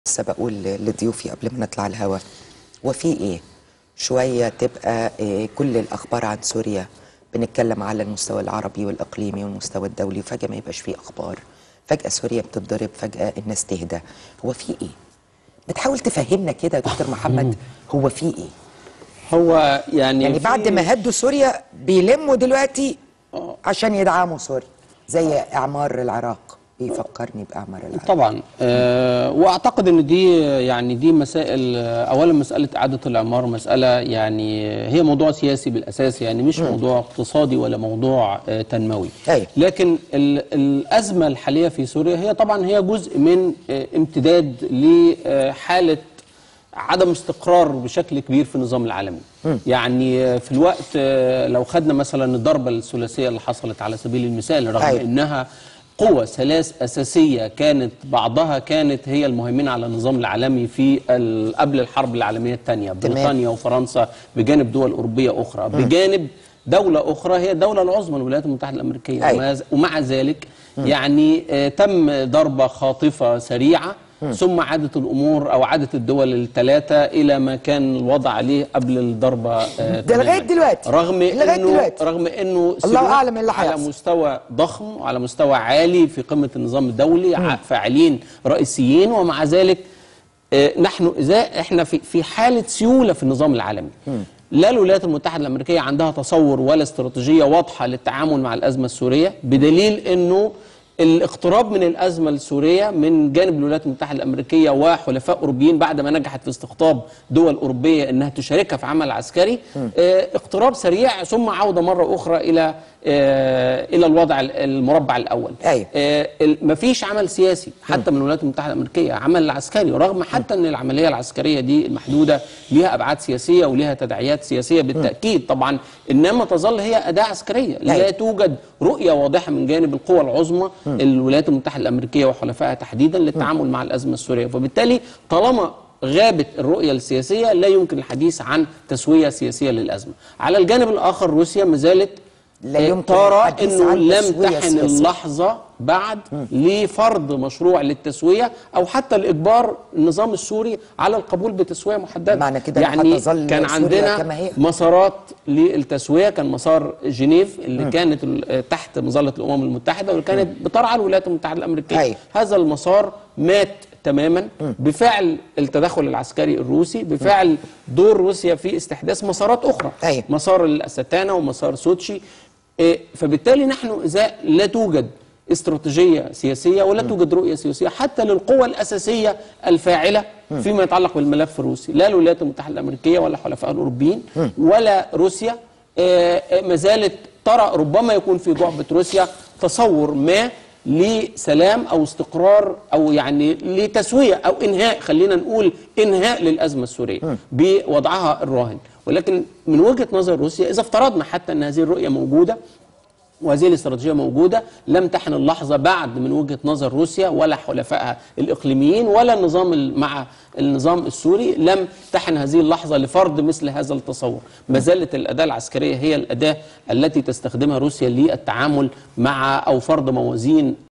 لسه بقول لضيوفي قبل ما نطلع الهوا وفي ايه شويه تبقى إيه كل الاخبار عن سوريا بنتكلم على المستوى العربي والاقليمي والمستوى الدولي وفجاه ما يبقاش فيه اخبار فجاه سوريا بتتضرب فجاه الناس تهدى هو في ايه بتحاول تفهمنا كده يا دكتور محمد هو في ايه هو يعني يعني في- بعد ما هدوا سوريا بيلموا دلوقتي عشان يدعموا سوريا زي اعمار العراق بيفكرني باعمار العراق طبعا أه واعتقد ان دي يعني دي مسائل آه، اولا مساله اعاده الاعمار مساله يعني هي موضوع سياسي بالاساس يعني مش موضوع اقتصادي ولا موضوع آه، تنموي أيوة. لكن ال- الازمه الحاليه في سوريا هي طبعا هي جزء من آه، امتداد لحاله عدم استقرار بشكل كبير في النظام العالمي يعني آه، في الوقت آه، لو خدنا مثلا الضربه الثلاثيه اللي حصلت على سبيل المثال رغم أيوة. انها قوة ثلاث أساسية كانت بعضها كانت هي المهيمنة على النظام العالمي في ال- قبل الحرب العالمية الثانية بريطانيا وفرنسا بجانب دول أوروبية أخرى بجانب دولة أخرى هي الدولة العظمى الولايات المتحدة الأمريكية أيوة. وما ز- ومع ذلك يعني آه، تم ضربة خاطفة سريعة ثم عادت الأمور أو عادت الدول الثلاثة إلى ما كان الوضع عليه قبل الضربة آه، ده لغاية تماماً. دلوقتي. رغم لغاية إنه دلوقتي. رغم إنه الله سلوك أعلم إيه اللي على هيحصل. مستوى ضخم وعلى مستوى عالي في قمة النظام الدولي ع- فاعلين رئيسيين ومع ذلك آه، نحن إذا احنا في في حالة سيولة في النظام العالمي لا الولايات المتحدة الأمريكية عندها تصور ولا استراتيجية واضحة للتعامل مع الأزمة السورية بدليل أنه الاقتراب من الأزمة السورية من جانب الولايات المتحدة الأمريكية وحلفاء أوروبيين بعد ما نجحت في استقطاب دول أوروبية أنها تشاركها في عمل عسكري آه، اقتراب سريع ثم عودة مرة أخرى إلى آه، إلى الوضع المربع الأول أيوة. آه، ال- مفيش عمل سياسي حتى من الولايات المتحده الامريكيه عمل عسكري رغم حتى ان العمليه العسكريه دي المحدوده ليها ابعاد سياسيه وليها تداعيات سياسيه بالتاكيد طبعا انما تظل هي اداه عسكريه لا أيوة. توجد رؤيه واضحه من جانب القوى العظمى الولايات المتحده الامريكيه وحلفائها تحديدا للتعامل مع الازمه السوريه فبالتالي طالما غابت الرؤية السياسية لا يمكن الحديث عن تسوية سياسية للأزمة على الجانب الآخر روسيا ما زالت لا آه، يمكن ترى الحديث أنه عن لم تسوية تحن سياسية. اللحظة بعد لفرض مشروع للتسوية أو حتى الإجبار النظام السوري على القبول بتسوية محددة معنى كده إن يعني هتظل كان سوريا عندنا كما هي. مسارات للتسوية كان مسار جنيف اللي كانت ال- تحت مظلة الأمم المتحدة واللي كانت بترعى الولايات المتحدة الأمريكية أيوة. هذا المسار مات تماما بفعل التدخل العسكري الروسي بفعل دور روسيا في استحداث مسارات أخرى أيوة. مسار الأستانا ومسار سوتشي إيه، فبالتالي نحن إذا لا توجد استراتيجية سياسية ولا توجد رؤية سياسية حتى للقوى الأساسية الفاعلة فيما يتعلق بالملف الروسي لا الولايات المتحدة الأمريكية ولا حلفاء الأوروبيين ولا روسيا آه، آه، ما زالت ترى ربما يكون في جعبة روسيا تصور ما لسلام او استقرار او يعني لتسويه او انهاء خلينا نقول انهاء للازمه السوريه بوضعها الراهن ولكن من وجهه نظر روسيا اذا افترضنا حتى ان هذه الرؤيه موجوده وهذه الاستراتيجيه موجوده لم تحن اللحظه بعد من وجهه نظر روسيا ولا حلفائها الاقليميين ولا النظام ال- مع النظام السوري لم تحن هذه اللحظه لفرض مثل هذا التصور ما زالت الاداه العسكريه هي الاداه التي تستخدمها روسيا للتعامل مع او فرض موازين